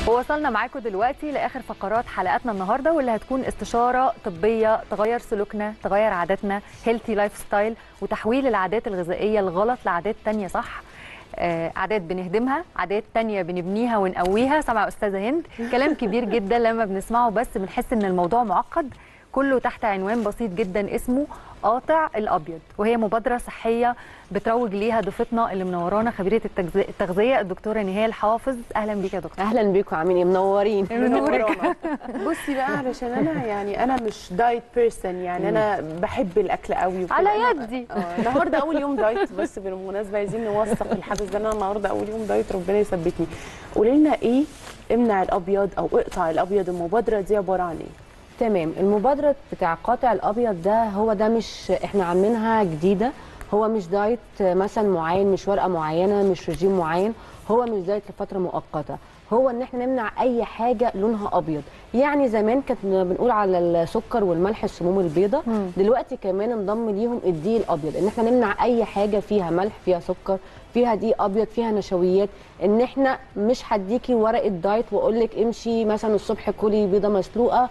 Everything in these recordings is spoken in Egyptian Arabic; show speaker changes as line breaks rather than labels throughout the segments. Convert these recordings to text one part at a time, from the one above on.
ووصلنا معاكم دلوقتي لاخر فقرات حلقاتنا النهارده واللي هتكون استشاره طبيه تغير سلوكنا تغير عاداتنا هيلثي لايف ستايل وتحويل العادات الغذائيه الغلط لعادات تانية صح آه، عادات بنهدمها عادات تانية بنبنيها ونقويها سمع أستاذة هند كلام كبير جدا لما بنسمعه بس بنحس إن الموضوع معقد كله تحت عنوان بسيط جدا اسمه قاطع الأبيض وهي مبادرة صحية بتروج ليها ضيفتنا اللي منورانا خبيرة التغذية, التغذية الدكتورة نهال حافظ أهلا بيك يا دكتور
اهلا بيكم عاملين ايه منورين
منورك
بصي بقى علشان انا يعني انا مش دايت بيرسون يعني انا بحب الاكل قوي وكده.
على
أنا-
يدي.
آه، النهارده اول يوم دايت بس بالمناسبه عايزين نوثق الحدث ده انا النهارده اول يوم دايت ربنا يثبتني قولي لنا ايه امنع الابيض او اقطع الابيض المبادره دي عباره عن ايه
تمام المبادره بتاع قاطع الابيض ده هو ده مش احنا عاملينها جديده هو مش دايت مثلا معين مش ورقه معينه مش رجيم معين هو مش دايت لفتره مؤقته هو ان احنا نمنع اي حاجه لونها ابيض يعني زمان كانت بنقول على السكر والملح السموم البيضاء دلوقتي كمان انضم ليهم الدقيق الابيض ان احنا نمنع اي حاجه فيها ملح فيها سكر فيها دقيق ابيض فيها نشويات ان احنا مش هديكي ورقه دايت واقول لك امشي مثلا الصبح كلي بيضه مسلوقه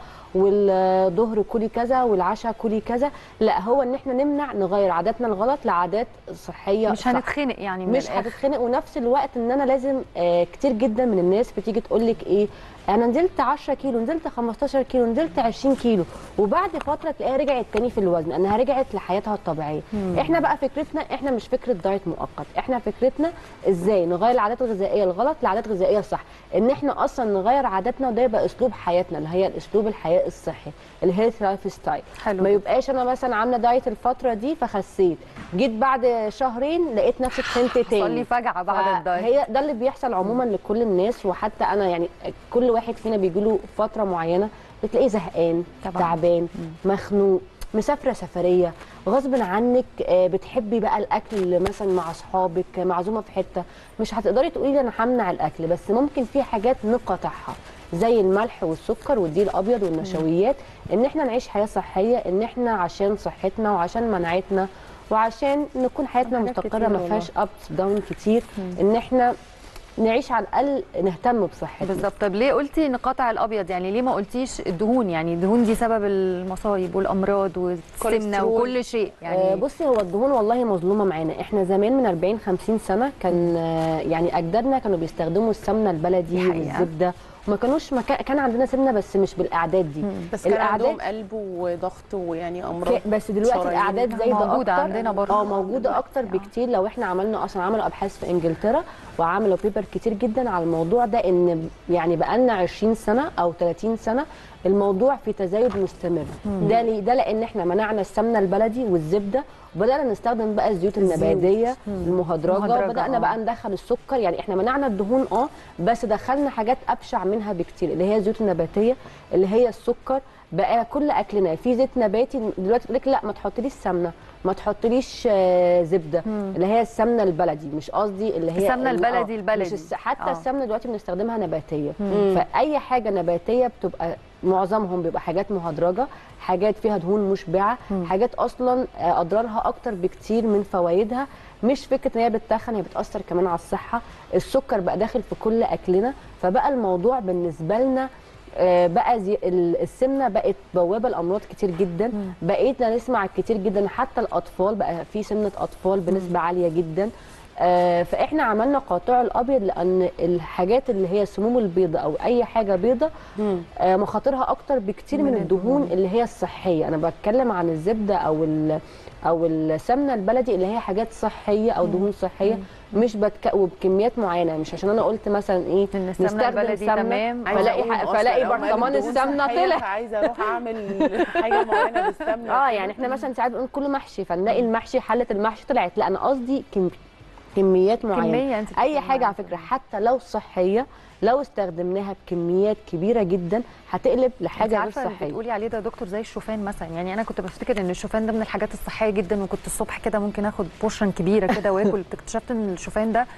والظهر كلي كذا والعشاء كلي كذا لا هو ان احنا نمنع نغير عاداتنا الغلط لعادات صحيه
مش
صح.
هنتخنق يعني من
مش
الآخر.
هتتخنق ونفس الوقت ان انا لازم آه كتير جدا من الناس بتيجي تقول لك ايه انا نزلت 10 كيلو نزلت 15 كيلو نزلت 20 كيلو وبعد فتره تلاقيها رجعت تاني في الوزن انها رجعت لحياتها الطبيعيه احنا بقى فكرتنا احنا مش فكره دايت مؤقت احنا فكرتنا ازاي نغير العادات الغذائيه الغلط لعادات غذائيه صح ان احنا اصلا نغير عاداتنا وده يبقى اسلوب حياتنا اللي هي الاسلوب الحياه الصحي الهيلث لايف ستايل
حلو
ما
جدا.
يبقاش انا مثلا عامله دايت الفتره دي فخسيت جيت بعد شهرين لقيت نفسي تخنت تاني
حصل لي فجعه بعد الدايت
هي ده اللي بيحصل عموما لكل الناس وحتى انا يعني كل واحد فينا بيجي له فتره معينه بتلاقيه زهقان
طبعاً.
تعبان مخنوق مسافره سفريه غصب عنك آه، بتحبي بقى الاكل مثلا مع اصحابك معزومه في حته مش هتقدري تقولي لي انا همنع الاكل بس ممكن في حاجات نقطعها زي الملح والسكر والدقيق الابيض والنشويات ان احنا نعيش حياه صحيه ان احنا عشان صحتنا وعشان مناعتنا وعشان نكون حياتنا
حاجات
مستقره
كتير
ما
والله.
فيهاش ابس داون كتير ان احنا نعيش على الاقل نهتم بصحتنا
بالظبط طب ليه قلتي نقاطع الابيض يعني ليه ما قلتيش الدهون يعني الدهون دي سبب المصايب والامراض والسمنه
كوليسترول.
وكل شيء
يعني
يعني
بصي هو الدهون والله مظلومه معانا احنا زمان من 40 50 سنه كان آه، يعني اجدادنا كانوا بيستخدموا السمنه البلدي
دي حقيقة.
والزبده وما كانوش ما كان كان عندنا سمنه بس مش بالاعداد دي
بس كان
الأعداد-
عندهم قلب وضغط ويعني امراض
ك- بس دلوقتي
شرايين.
الاعداد زايده
موجودة
اكتر
عندنا برضه.
اه موجوده اكتر
دلوقتي، آه.
بكتير لو احنا عملنا اصلا عملوا ابحاث في انجلترا وعملوا بيبر كتير جدا على الموضوع ده ان يعني بقالنا 20 سنه او 30 سنه الموضوع في تزايد مستمر ده ليه ده لان احنا منعنا السمنه البلدي والزبده وبدانا نستخدم بقى الزيوت النباتيه المهدرجه
مهدرجة،
بدانا
آه.
بقى ندخل السكر يعني احنا منعنا الدهون اه بس دخلنا حاجات ابشع منها بكتير اللي هي الزيوت النباتيه اللي هي السكر بقى كل اكلنا في زيت نباتي دلوقتي تقول لك لا ما تحطليش سمنه ما تحطليش آه، زبده اللي هي السمنه البلدي مش قصدي اللي هي
السمنة
ال-
البلدي
آه،
البلدي.
مش الس... حتى
آه.
السمنه دلوقتي بنستخدمها نباتيه فاي حاجه نباتيه بتبقى معظمهم بيبقى حاجات مهدرجه حاجات فيها دهون مشبعه حاجات اصلا آه، اضرارها اكتر بكتير من فوائدها مش فكره ان هي بتتخن هي بتاثر كمان على الصحه السكر بقى داخل في كل اكلنا فبقى الموضوع بالنسبه لنا آه، بقى زي ال- السمنه بقت بوابه لامراض كتير جدا بقينا نسمع كتير جدا حتى الاطفال بقى في سمنه اطفال بنسبه عاليه جدا آه، فاحنا عملنا قاطع الابيض لان الحاجات اللي هي السموم البيضاء او اي حاجه بيضاء آه، مخاطرها اكتر بكتير من,
من
الدهون
الدهون.
اللي هي الصحيه انا بتكلم عن الزبده او ال- او السمنه البلدي اللي هي حاجات صحيه او دهون صحيه مش بتك... وبكميات معينه مش عشان انا قلت مثلا ايه
إن السمنة
نستخدم
البلدي
سمنة،
تمام.
عايزة
فلاقي
أقوم
ح-
أصلاً
فلاقي
لو قالت
برطمان
دهون
السمنه
صحية
طلع
فعايزه اروح اعمل حاجه معينه بالسمنه
اه يعني احنا مثلا ساعات بنقول كله محشي فنلاقي المحشي حله المحشي طلعت لا انا قصدي كم... كميات معينه
كمية أنت
اي
بتتكلمي
حاجه على
عنها.
فكره حتى لو صحيه لو استخدمناها بكميات كبيره جدا هتقلب
انت
لحاجه غير
عارفه اللي
صحيه
بتقولي عليه ده يا دكتور زي الشوفان مثلا يعني انا كنت بفتكر ان الشوفان ده من الحاجات الصحيه جدا وكنت الصبح كده ممكن اخد بورشن كبيره كده واكل اكتشفت ان الشوفان ده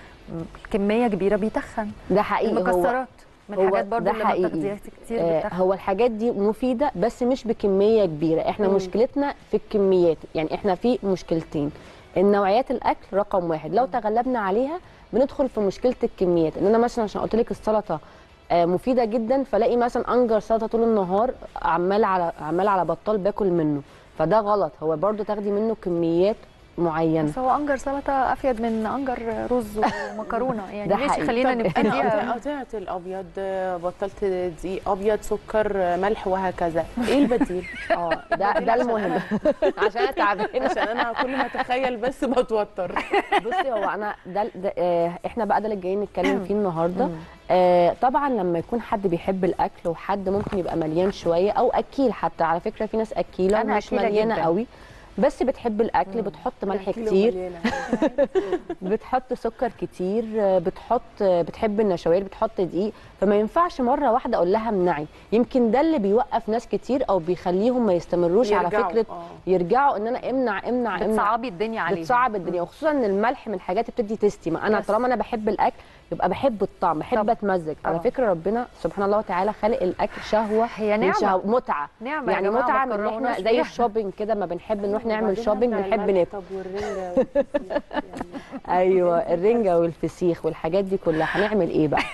كميه كبيره بيتخن
ده حقيقي هو
المكسرات من
هو
الحاجات برضو
ده
اللي ما
حقيقي.
بتاخديها كتير
آه،
بتخن
هو الحاجات دي مفيده بس مش بكميه كبيره احنا
مم.
مشكلتنا في الكميات يعني احنا في مشكلتين النوعيات الاكل رقم واحد لو تغلبنا عليها بندخل في مشكله الكميات ان انا مثلا عشان قلت لك السلطه آه، مفيده جدا فلاقي مثلا انجر سلطه طول النهار عمال على عمال على بطال باكل منه فده غلط هو برضو تاخدي منه كميات معينه
بس هو انجر سلطه افيد من انجر رز ومكرونه يعني
ده
ماشي
حقيقي.
خلينا
طب انا
نبتديها
قطعت الابيض بطلت دقيق ابيض سكر ملح وهكذا ايه البديل
اه ده ده المهم عشان انا تعبانه
عشان انا كل ما اتخيل بس بتوتر
بصي هو انا ده, ده آه احنا بقى ده اللي جايين نتكلم فيه النهارده آه طبعا لما يكون حد بيحب الاكل وحد ممكن يبقى مليان شويه او اكيل حتى على فكره في ناس اكيله
أنا
ومش
أكيلة
مليانه
جداً.
قوي بس بتحب الاكل بتحط ملح
كيلو
كتير
مليانة.
بتحط سكر كتير آه، بتحط آه، بتحب النشويات بتحط دقيق فما ينفعش مره واحده اقول لها امنعي يمكن ده اللي بيوقف ناس كتير او بيخليهم ما يستمروش على
يرجعوا،
فكره
آه.
يرجعوا ان انا امنع امنع امنع
بتصعبي الدنيا عليهم
بتصعب الدنيا وخصوصا ان الملح من الحاجات اللي بتدي تستي ما انا
يس.
طالما انا بحب الاكل يبقى بحب الطعم بحب
طبعا.
اتمزج على
طبعا.
فكره ربنا سبحان الله وتعالى خلق الاكل شهوه
هي
من
نعمة.
شهوة متعه
نعمة يا
يعني
جماعة،
متعه
ما
من ان احنا
تكرهوناش
زي
فيها.
الشوبينج كده ما بنحب نروح نعمل
وبعدين
شوبينج
هبدأ
بنحب
الملح،
ناكل
طب والرنجة والفسيخ يعني.
ايوه الرنجه والفسيخ والحاجات دي كلها هنعمل ايه بقى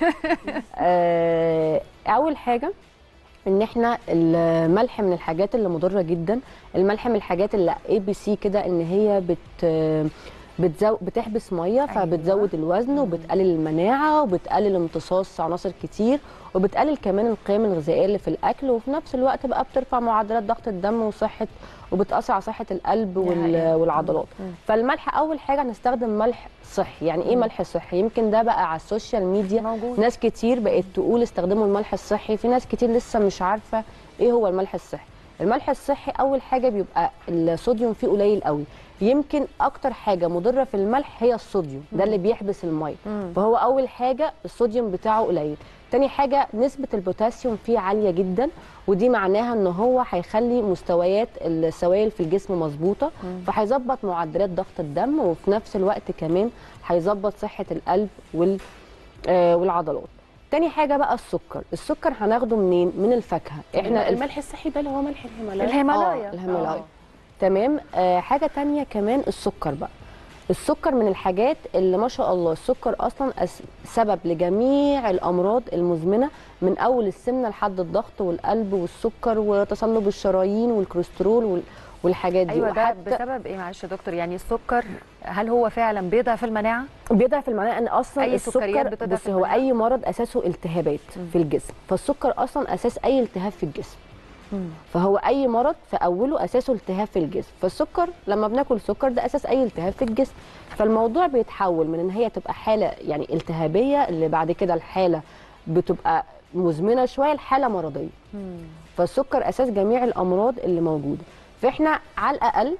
آه اول حاجه ان احنا الملح من الحاجات اللي مضره جدا الملح من الحاجات اللي اي بي سي كده ان هي بت بتزو... بتحبس ميه فبتزود الوزن وبتقلل المناعه وبتقلل امتصاص عناصر كتير وبتقلل كمان القيم الغذائيه اللي في الاكل وفي نفس الوقت بقى بترفع معدلات ضغط الدم وصحه وبتاثر على صحه القلب وال...
حقيقة.
والعضلات فالملح اول حاجه هنستخدم ملح صحي يعني ايه ملح صحي يمكن ده بقى على السوشيال ميديا
موجود.
ناس كتير بقت تقول استخدموا الملح الصحي في ناس كتير لسه مش عارفه ايه هو الملح الصحي الملح الصحي اول حاجه بيبقى الصوديوم فيه قليل قوي يمكن اكتر حاجه مضره في الملح هي الصوديوم ده اللي بيحبس الميه فهو اول حاجه الصوديوم بتاعه قليل تاني حاجه نسبه البوتاسيوم فيه عاليه جدا ودي معناها ان هو هيخلي مستويات السوائل في الجسم مظبوطه فهيظبط معدلات ضغط الدم وفي نفس الوقت كمان هيظبط صحه القلب وال آه والعضلات تاني حاجه بقى السكر السكر هناخده منين من الفاكهه
احنا الملح الصحي ده اللي هو ملح الهيمالايا
الهيمالايا
آه، الهيمالايا
آه.
تمام آه حاجه تانية كمان السكر بقى السكر من الحاجات اللي ما شاء الله السكر اصلا أس- سبب لجميع الامراض المزمنه من اول السمنه لحد الضغط والقلب والسكر وتصلب الشرايين والكوليسترول وال- والحاجات دي
ايوه ده
وحتى
بسبب ايه معلش يا دكتور يعني السكر هل هو فعلا بيضعف المناعه
بيضعف المناعه ان اصلا
أي سكريات
السكر
بتضعف
بصي هو
المناعة؟
اي مرض اساسه التهابات في الجسم فالسكر اصلا اساس اي التهاب في الجسم فهو اي مرض في اوله اساسه التهاب في الجسم فالسكر لما بناكل سكر ده اساس اي التهاب في الجسم فالموضوع بيتحول من ان هي تبقى حاله يعني التهابيه اللي بعد كده الحاله بتبقى مزمنه شويه لحاله مرضيه فالسكر اساس جميع الامراض اللي موجوده فاحنا على الاقل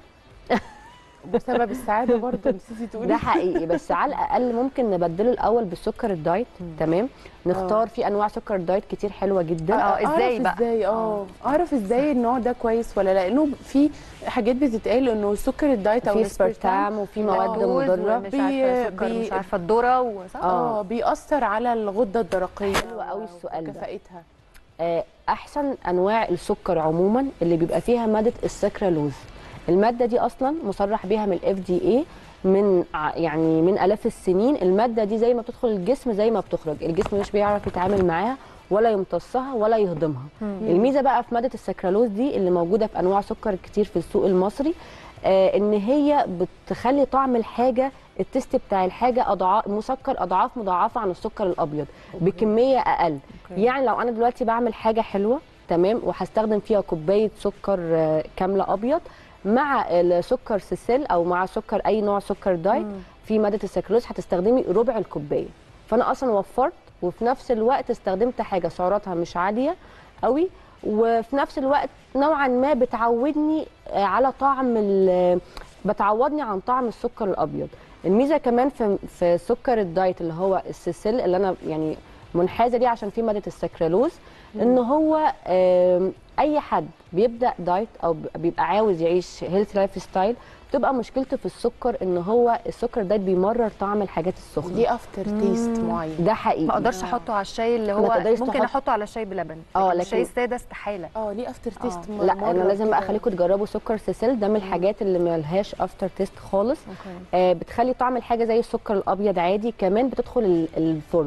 بسبب السعاده برضه نسيتي تقولي
ده حقيقي بس على الاقل ممكن نبدله الاول بالسكر الدايت تمام نختار في انواع سكر دايت كتير حلوه جدا
آه، إزاي
أعرف
بقى؟
ازاي اه اعرف ازاي النوع ده كويس ولا لا لانه في حاجات بتتقال انه سكر الدايت او
في
الاسبرتام
سبرتام وفي مواد
لاكتوز
مضره
ومش عارفه
بي-
سكر
بي-
مش عارفه الذره وصح
اه بيأثر على الغده الدرقيه
حلو قوي السؤال ده.
كفاءتها
آه، احسن انواع السكر عموما اللي بيبقى فيها ماده السكرالوز الماده دي اصلا مصرح بيها من الاف دي اي من ع- يعني من الاف السنين الماده دي زي ما بتدخل الجسم زي ما بتخرج الجسم مش بيعرف يتعامل معاها ولا يمتصها ولا يهضمها الميزه بقى في ماده السكرالوز دي اللي موجوده في انواع سكر كتير في السوق المصري آه ان هي بتخلي طعم الحاجه التست بتاع الحاجه اضعاف مسكر اضعاف مضاعفه عن السكر الابيض بكميه اقل
أوكي.
يعني لو انا دلوقتي بعمل حاجه حلوه تمام وهستخدم فيها كوبايه سكر آه، كامله ابيض مع السكر سيسل او مع سكر اي نوع سكر دايت في ماده السكروز هتستخدمي ربع الكوبايه فانا اصلا وفرت وفي نفس الوقت استخدمت حاجه سعراتها مش عاليه قوي وفي نفس الوقت نوعا ما بتعودني آه، على طعم ال- بتعودني عن طعم السكر الابيض الميزه كمان في في سكر الدايت اللي هو السيسل اللي انا يعني منحازه ليه عشان فيه ماده السكرالوز ان هو آم، اي حد بيبدا دايت او ب- بيبقى عاوز يعيش هيلث لايف ستايل بتبقى مشكلته في السكر ان هو السكر دايت بيمرر طعم الحاجات السخنه
دي افتر تيست معين
ده حقيقي
ما اقدرش احطه على الشاي اللي
ما
هو
تقدريش
ممكن
تحط-
احطه على الشاي بلبن
آه،
لكن
لكن-
الشاي الساده استحاله
اه ليه افتر تيست
لا انا لازم بقى اخليكم تجربوا سكر سيسل ده من الحاجات اللي ملهاش افتر تيست خالص
اوكي
آه بتخلي طعم الحاجه زي السكر الابيض عادي كمان بتدخل ال- الفرن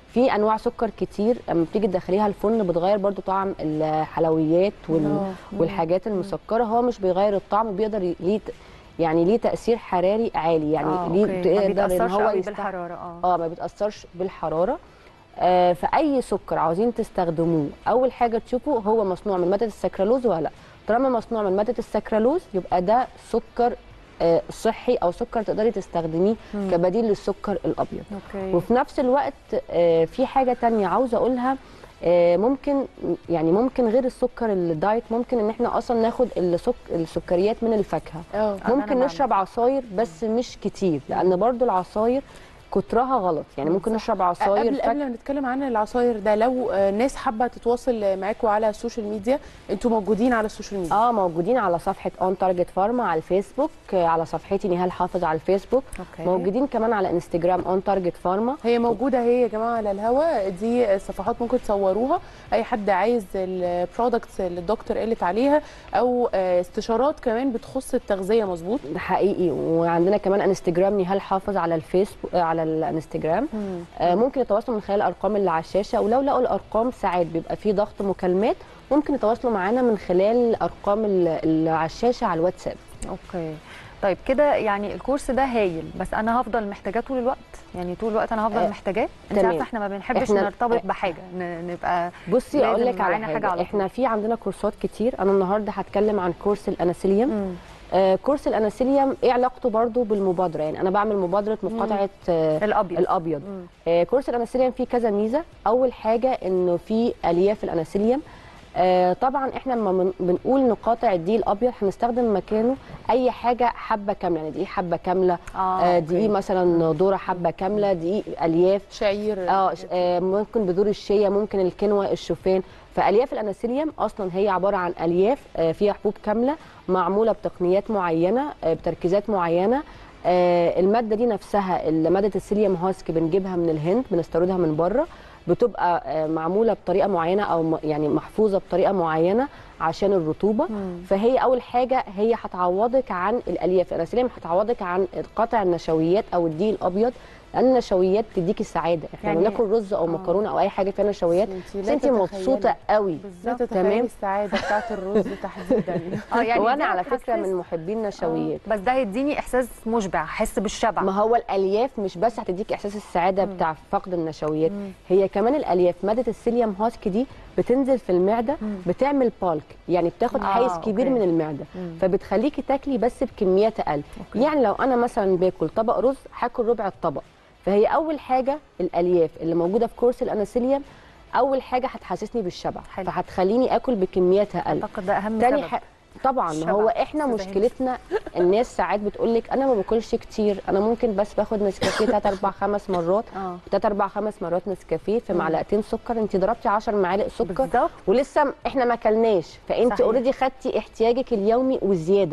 في انواع سكر كتير لما بتيجي تدخليها الفرن بتغير برضو طعم الحلويات وال...
آه.
والحاجات المسكره هو مش بيغير الطعم بيقدر ي- ليه ت- يعني ليه تاثير حراري عالي يعني
آه،
ليه
أوكي. ما
تقدر ان
بيتأثرش
هو
قوي
يستح...
بالحراره اه
اه ما بيتاثرش بالحراره آه فاي سكر عاوزين تستخدموه اول حاجه تشوفوا هو مصنوع من ماده السكرالوز ولا لا طالما مصنوع من ماده السكرالوز يبقى ده سكر آه صحي او سكر تقدري تستخدميه كبديل للسكر الابيض
اوكي
وفي نفس الوقت آه، في حاجه تانية عاوزه اقولها آه، ممكن يعني ممكن غير السكر الدايت ممكن ان احنا اصلا ناخد السك... السكريات من الفاكهه
اه
أنا
ممكن
بعمل.
نشرب عصاير بس مش كتير لان برضو العصاير كترها غلط يعني ممكن نشرب عصاير
قبل قبل ما نتكلم عن العصاير ده لو آه، ناس حابه تتواصل معاكم على السوشيال ميديا انتوا موجودين على السوشيال ميديا
اه موجودين على صفحه اون تارجت فارما على الفيسبوك آه، على صفحتي نهال حافظ على الفيسبوك
اوكي
موجودين كمان على انستجرام اون تارجت فارما
هي موجوده هي يا جماعه على الهوا دي صفحات ممكن تصوروها اي حد عايز البرودكتس اللي الدكتور قالت عليها او آه، استشارات كمان بتخص التغذيه مظبوط
ده حقيقي وعندنا كمان انستجرام نهال حافظ على الفيسبوك آه، على الانستجرام آه، ممكن يتواصلوا من خلال الارقام اللي على الشاشه ولو لقوا الارقام ساعات بيبقى في ضغط مكالمات ممكن يتواصلوا معانا من خلال الارقام اللي اللي على الشاشه على الواتساب
اوكي طيب كده يعني الكورس ده هايل بس انا هفضل محتاجاه طول الوقت يعني طول الوقت انا هفضل
آه،
محتاجاه انت
تمام.
عارفه احنا ما بنحبش
إحنا-
نرتبط بحاجه ن- نبقى
بصي
لازم
اقول لك على
معانا
حاجه,
حاجة على
احنا
طول.
في عندنا كورسات كتير انا النهارده هتكلم عن كورس الاناسيليوم
مم.
آه كورس الاناسيليوم ايه علاقته برضو بالمبادره يعني انا بعمل مبادره مقاطعه آه
الابيض
الابيض
مم.
آه كورس الاناسيليوم فيه كذا ميزه اول حاجه انه فيه الياف الاناسيليوم آه طبعا احنا لما من- بنقول نقاطع الدقيق الابيض هنستخدم مكانه اي حاجه حبه كامله يعني دقيق حبه كامله
اه
آه
أوكي.
دقيق مثلا ذره حبه كامله دقيق الياف
شعير
اه ش- آه، ممكن بذور الشيا ممكن الكنوة الشوفان فالياف الاناسيليوم اصلا هي عباره عن الياف آه، فيها حبوب كامله معموله بتقنيات معينه آه، بتركيزات معينه آه، الماده دي نفسها ال- ماده السيليوم هاسك بنجيبها من الهند بنستوردها من بره بتبقى آه، معموله بطريقه معينه او م- يعني محفوظه بطريقه معينه عشان الرطوبه
مم.
فهي اول حاجه هي هتعوضك عن الالياف الاناسيليوم هتعوضك عن قطع النشويات او الدقيق الابيض لان النشويات تديكي السعاده احنا
يعني-
يعني بناكل رز او
آه.
مكرونه او اي حاجه فيها نشويات
انتي
بس
لا
انت
تتخيلي-
مبسوطه قوي
لا
بالظبط
تتخيلي
تمام.
السعاده بتاعت الرز تحديدا
اه يعني
وانا
دي
على فكره
هتحسس-
من محبين النشويات
بس ده هيديني احساس مشبع احس بالشبع
ما هو الالياف مش بس هتديك احساس السعاده
مم.
بتاع فقد النشويات
مم.
هي كمان الالياف ماده السيليوم هاسك دي بتنزل في المعده
مم.
بتعمل بالك يعني بتاخد
آه،
حيز كبير
أوكي.
من المعده
مم.
فبتخليكي تاكلي بس بكميات اقل
أوكي.
يعني لو انا مثلا باكل طبق رز هاكل ربع الطبق فهي اول حاجه الالياف اللي موجوده في كورس الاناسيليوم اول حاجه هتحسسني بالشبع
حلو.
فهتخليني اكل بكميات اقل
اعتقد ده اهم
تاني
سبب
حاجه طبعا
الشبع.
هو احنا
أستاذة هند.
مشكلتنا الناس ساعات بتقول لك انا ما باكلش كتير انا ممكن بس باخد نسكافيه 3 4 5 مرات
اه
3 4 5 مرات نسكافيه في معلقتين سكر انت ضربتي 10 معالق سكر
بالظبط
ولسه م- احنا ما اكلناش فانت
صحيح.
اوريدي خدتي احتياجك اليومي وزياده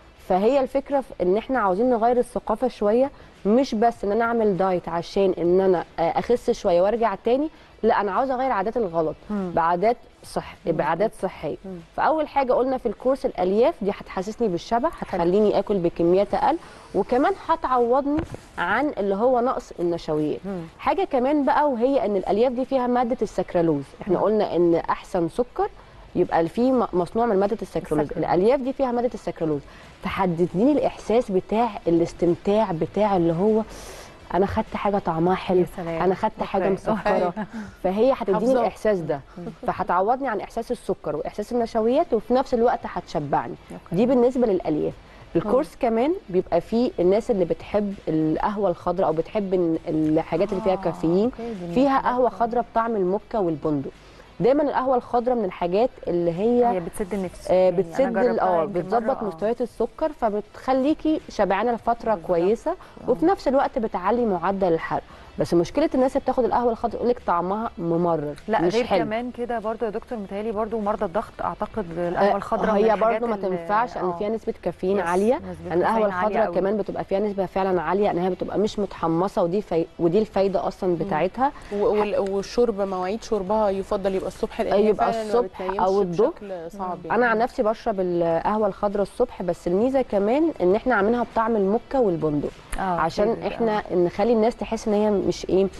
فهي الفكره في ان احنا عاوزين نغير الثقافه شويه مش بس ان انا اعمل دايت عشان ان انا آه، اخس شويه وارجع تاني لا انا عاوزه اغير عادات الغلط
مم.
بعادات صح بعادات صحيه فاول حاجه قلنا في الكورس الالياف دي هتحسسني بالشبع هتخليني اكل بكميات اقل وكمان هتعوضني عن اللي هو نقص النشويات
مم.
حاجه كمان بقى وهي ان الالياف دي فيها ماده السكرالوز احنا قلنا ان احسن سكر يبقى في م- مصنوع من ماده السكرالوز
السكرالوز.
الالياف دي فيها ماده السكرالوز فحددني الاحساس بتاع الاستمتاع بتاع اللي هو انا خدت حاجه طعمها حلو
يا سلام.
انا خدت حاجه
أوكي.
مسكره فهي هتديني
حافظاه.
الاحساس ده فهتعوضني عن احساس السكر واحساس النشويات وفي نفس الوقت هتشبعني دي بالنسبه للالياف الكورس كمان بيبقى فيه الناس اللي بتحب القهوه الخضراء او بتحب إن الحاجات اللي فيها
آه،
كافيين
أوكي، دي
فيها
حاجات
قهوه خضراء بطعم الموكا والبندق دايما القهوه الخضراء من الحاجات اللي هي
هي بتسد النفس
آه،
يعني أنا
بتسد ال-
جربتها
اه
يمكن
بتظبط
مرة، آه.
مستويات السكر فبتخليكي شبعانه لفتره
بالظبط.
كويسه وفي نفس الوقت بتعلي معدل الحرق بس مشكله الناس اللي بتاخد القهوه الخضراء يقول لك طعمها ممرر
لا
مش
غير
حلو
كمان كده برضو يا دكتور متهيألي برضو مرضى الضغط اعتقد القهوه
آه،
الخضراء من
هي
الحاجات
برضو ما
اللي-
تنفعش ان
آه.
فيها نسبه كافيين
يس،
عاليه
نسبة
لان القهوه
كافيين عالية
الخضراء
قوي.
كمان بتبقى فيها نسبه فعلا عاليه انها بتبقى مش متحمصه ودي في... ودي الفايده اصلا بتاعتها
و- وال- والشرب مواعيد شربها يفضل يبقى الصبح لان هي
يبقى
فعلاً ما
الصبح
بتنيمش
أو الظهر.
بشكل صعب
انا عن نفسي بشرب القهوه الخضراء الصبح بس الميزه كمان ان احنا عاملينها بطعم الموكا والبندق
آه،
عشان
أوكي،
احنا نخلي الناس تحس ان هي مش ايه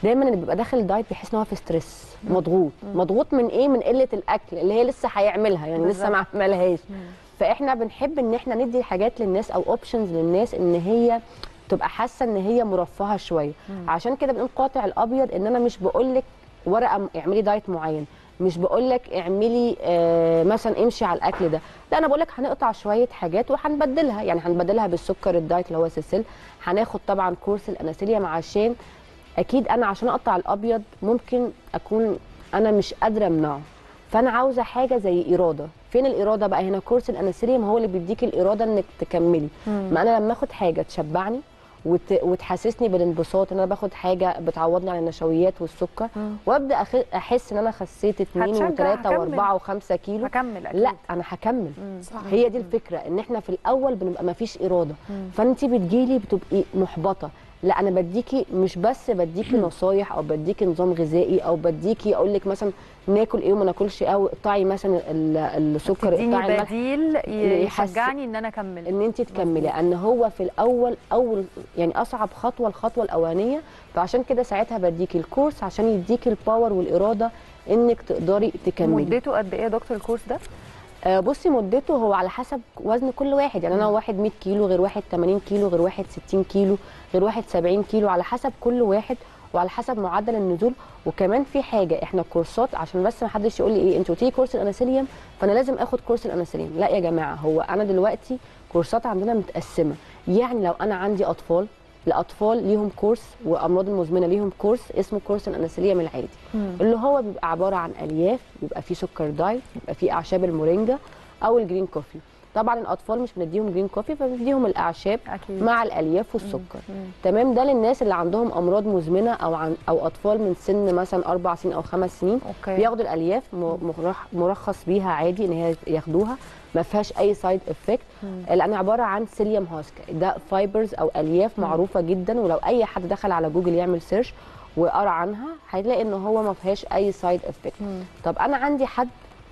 دايما اللي بيبقى داخل الدايت بيحس ان هو في ستريس مضغوط مضغوط من ايه من قله الاكل اللي هي لسه هيعملها يعني لسه ما عملهاش فاحنا بنحب ان احنا ندي حاجات للناس او اوبشنز للناس ان هي تبقى حاسه ان هي مرفهه شويه عشان كده بنقول قاطع الابيض ان انا مش بقول لك ورقه م- اعملي دايت معين مش بقول لك اعملي آه مثلا امشي على الاكل ده لا انا بقول لك هنقطع شويه حاجات وهنبدلها يعني هنبدلها بالسكر الدايت اللي هو سيسل هناخد طبعا كورس الاناسيليوم عشان اكيد انا عشان اقطع الابيض ممكن اكون انا مش قادره امنعه فانا عاوزه حاجه زي اراده فين الاراده بقى هنا كورس الاناسيليوم هو اللي بيديك الاراده انك تكملي ما انا لما اخد حاجه تشبعني وت... وتحسسني بالانبساط ان انا باخد حاجه بتعوضني عن النشويات والسكر وابدا أخ... احس ان انا خسيت 2
هتشجع،
و3
هكمل.
و4 و5 كيلو
هكمل اكيد
لا انا هكمل
صح
هي دي الفكره ان احنا في الاول بنبقى ما فيش اراده فانت بتجيلي بتبقي محبطه لا انا بديكي مش بس بديكي نصايح او بديكي نظام غذائي او بديكي اقول لك مثلا ناكل ايه وما ناكلش ايه او اقطعي مثلا ال- السكر اقطعي
تديني
الملح
بديل ي-
يحس-
يشجعني ان انا اكمل
ان انت تكملي لان هو في الاول اول يعني اصعب خطوه الخطوه الاولانيه فعشان كده ساعتها بديكي الكورس عشان يديكي الباور والاراده انك تقدري تكملي
مدته قد ايه يا دكتور الكورس ده؟
آه، بصي مدته هو على حسب وزن كل واحد يعني انا واحد 100 كيلو غير واحد 80 كيلو غير واحد 60 كيلو غير واحد 70 كيلو على حسب كل واحد وعلى حسب معدل النزول وكمان في حاجه احنا الكورسات عشان بس ما حدش يقول لي ايه انت قلتي لي كورس الاناسيليوم فانا لازم اخد كورس الاناسيليوم لا يا جماعه هو انا دلوقتي كورسات عندنا متقسمه يعني لو انا عندي اطفال الاطفال ليهم كورس وامراض المزمنه ليهم كورس اسمه كورس الاناسيليوم العادي اللي هو بيبقى عباره عن الياف بيبقى فيه سكر دايت بيبقى فيه اعشاب المورينجا او الجرين كوفي طبعا الاطفال مش بنديهم جرين كوفي فبنديهم الاعشاب
اكيد
مع الالياف والسكر
مم.
تمام ده للناس اللي عندهم امراض مزمنه او عن او اطفال من سن مثلا اربع سنين او خمس سنين
اوكي
بياخدوا الالياف م- مرخ- مرخص بيها عادي ان هي ياخدوها ما فيهاش اي سايد افكت لان عباره عن سيليوم هاسك ده فايبرز او الياف معروفه جدا ولو اي حد دخل على جوجل يعمل سيرش وقرا عنها هيلاقي ان هو ما فيهاش اي سايد افكت
مم.
طب انا عندي حد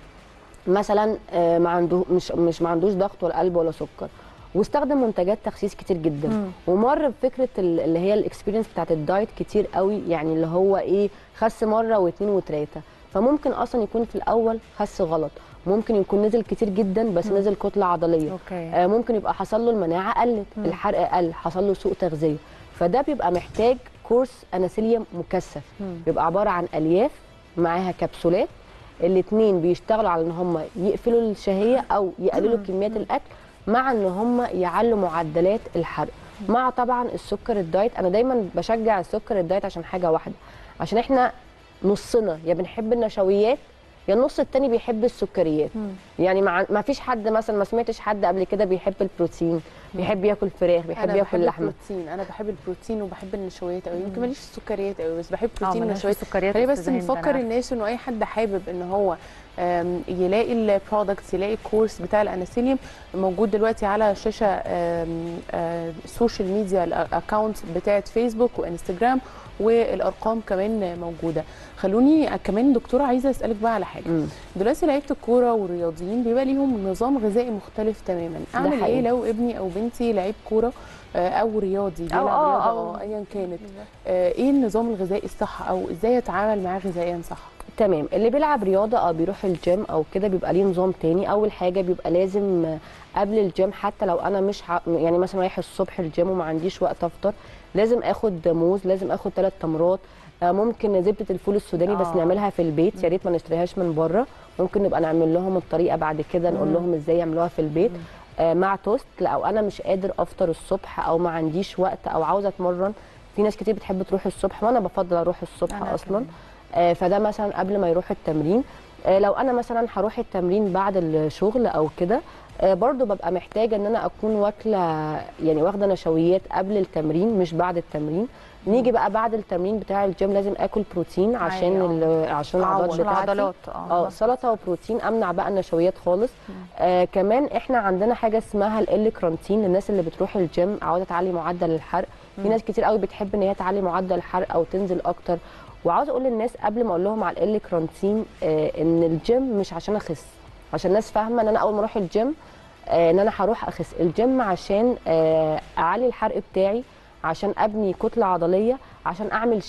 مثلا آه، ما عنده مش مش ما عندوش ضغط ولا قلب ولا سكر واستخدم منتجات تخسيس كتير جدا
مم.
ومر بفكره ال- اللي هي الاكسبيرينس بتاعت الدايت كتير قوي يعني اللي هو ايه خس مره واثنين وثلاثه فممكن اصلا يكون في الاول خس غلط ممكن يكون نزل كتير جدا بس
مم.
نزل كتله عضليه
اوكي
آه، ممكن يبقى حصل له المناعه قلت
مم.
الحرق قل حصل له سوء تغذيه فده بيبقى محتاج كورس اناسيليوم مكثف
مم.
بيبقى عباره عن الياف معاها كبسولات الاثنين بيشتغلوا على ان هم يقفلوا الشهيه او يقللوا كميات الاكل مع ان هم يعلوا معدلات الحرق مع طبعا السكر الدايت انا دايما بشجع السكر الدايت عشان حاجه واحده عشان احنا نصنا يا بنحب النشويات يا النص التاني بيحب السكريات
مم.
يعني مع ما فيش حد مثلا ما سمعتش حد قبل كده بيحب البروتين بيحب ياكل فراخ بيحب
انا
ياكل
بحب
لحمه
البروتين انا بحب البروتين وبحب النشويات قوي يمكن ماليش السكريات قوي بس بحب
اه
بروتين
ملهاش
ونشويات
السكريات
خلينا بس
أستاذ هند، أنا
نفكر
عارفة.
الناس انه اي حد حابب ان هو آم، يلاقي البرودكتس يلاقي الكورس بتاع الاناسيليوم موجود دلوقتي على شاشه آم، آه، السوشيال ميديا الاكونت بتاعت فيسبوك وانستجرام والارقام كمان موجوده خلوني كمان دكتوره عايزه اسالك بقى على حاجه
مم.
دلوقتي لعيبه الكوره والرياضيين بيبقى ليهم نظام غذائي مختلف تماما اعمل ايه
حقيقي.
لو ابني او بنتي لعيب كوره آه، او رياضي بيلعب
آه،
رياضه
أو-
أو ايا كانت آه، ايه النظام الغذائي الصح او ازاي يتعامل معاه غذائيا صح
تمام اللي بيلعب رياضه او بيروح الجيم او كده بيبقى ليه نظام تاني اول حاجه بيبقى لازم آه، قبل الجيم حتى لو انا مش ع... يعني مثلا رايح الصبح الجيم وما عنديش وقت افطر لازم اخد موز لازم اخد ثلاث تمرات آه، ممكن زبده الفول السوداني بس
آه.
نعملها في البيت يا ريت ما نشتريهاش من بره ممكن نبقى نعمل لهم الطريقه بعد كده نقول
مم.
لهم ازاي يعملوها في البيت آه، مع توست لو انا مش قادر افطر الصبح او ما عنديش وقت او عاوزه اتمرن في ناس كتير بتحب تروح الصبح وانا بفضل اروح الصبح
أنا
اصلا
كمان.
آه، فده مثلا قبل ما يروح التمرين آه، لو انا مثلا هروح التمرين بعد الشغل او كده آه، برضو ببقى محتاجه ان انا اكون واكله يعني واخده نشويات قبل التمرين مش بعد التمرين نيجي بقى بعد التمرين بتاع الجيم لازم اكل بروتين عشان
أيوة.
ال- عشان العضلات
عشان
بتاعتي
العضلات
اه سلطه وبروتين امنع بقى النشويات خالص آه كمان احنا عندنا حاجه اسمها ال كرانتين للناس اللي بتروح الجيم عاوزه تعلي معدل الحرق في ناس كتير قوي بتحب ان هي تعلي معدل الحرق او تنزل اكتر وعاوزه اقول للناس قبل ما اقول لهم على ال كرانتين آه ان الجيم مش عشان اخس عشان الناس فاهمه ان انا اول ما اروح الجيم آه ان انا هروح اخس الجيم عشان آه اعلي الحرق بتاعي عشان ابني كتله عضليه عشان اعمل شيب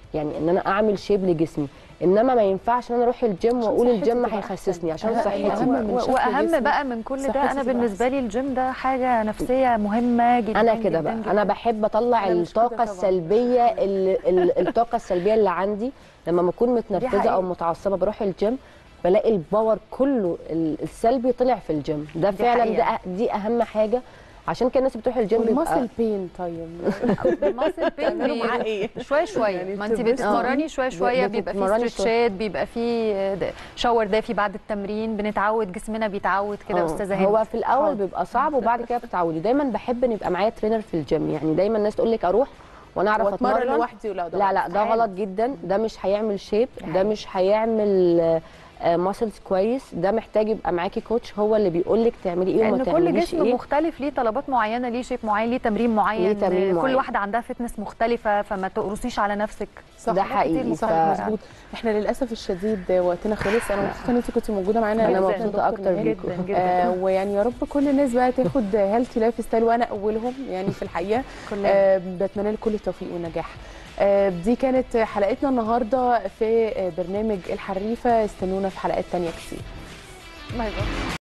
يعني ان انا اعمل شيب لجسمي انما ما ينفعش ان انا اروح الجيم
عشان
واقول
صحتي
الجيم
تبقى
هيخسسني
أحسن.
عشان
أهم-
صحتي
أهم من
و-
شكل
واهم
جسمي.
بقى من كل
صحتي
ده انا
تبقى
بالنسبه
أحسن.
لي الجيم ده حاجه نفسيه مهمه جدا
انا كده
جداً
بقى
جداً.
انا بحب اطلع
أنا مش كده
الطاقه
طبعاً.
السلبيه ال- ال- الطاقه السلبيه اللي عندي لما بكون متنرفزه
حقيقة.
او متعصبه بروح الجيم بلاقي الباور كله ال- السلبي طلع في الجيم ده
دي
فعلا
حقيقة.
ده دي اهم حاجه عشان كده الناس بتروح الجيم بيبقى
والماسل بين طيب
الماسل بين
تعملوا
بي-
معاه ايه؟
شويه شويه
يعني
ما انت
بتبقى-
بتتمرني شويه شويه بيبقى في
بتتمرني شوية.
ستريتشات بيبقى في د- شاور دافي بعد التمرين بنتعود جسمنا بيتعود كده
آه.
استاذه هند
هو في الاول
حاضر.
بيبقى صعب وبعد كده بتتعودي دايما بحب ان يبقى معايا ترينر في الجيم يعني دايما الناس تقول لك اروح وانا اعرف
واتمرن
اتمرن
لوحدي ولا ده
لا لا ده
عادي.
غلط جدا ده مش هيعمل شيب
حقيقة.
ده مش هيعمل ماسلز كويس ده محتاج يبقى معاكي كوتش هو اللي بيقول لك تعملي ايه وما
لان كل
تعمليش
جسم
ايه
مختلف ليه طلبات معينه ليه شيب معين ليه تمرين معين
ليه تمرين
كل
معين.
واحده عندها فتنس مختلفه فما تقرصيش على نفسك
صح
ده
حاجات
حقيقي.
كتير
ف-
صح مظبوط احنا للاسف الشديد وقتنا خلص انا مبسوطه ان انت كنت موجوده معانا
انا
جداً.
دكتور
مبسوطه اكتر
نهال.
بيكم
جدا جدا
آه ويعني يا رب كل الناس بقى تاخد هيلثي لايف ستايل وانا اولهم يعني في الحقيقه
كلنا
آه بتمنى لكم كل التوفيق والنجاح آه دي كانت حلقتنا النهارده في آه، برنامج الحريفه استنونا في حلقات تانية كتير
باي باي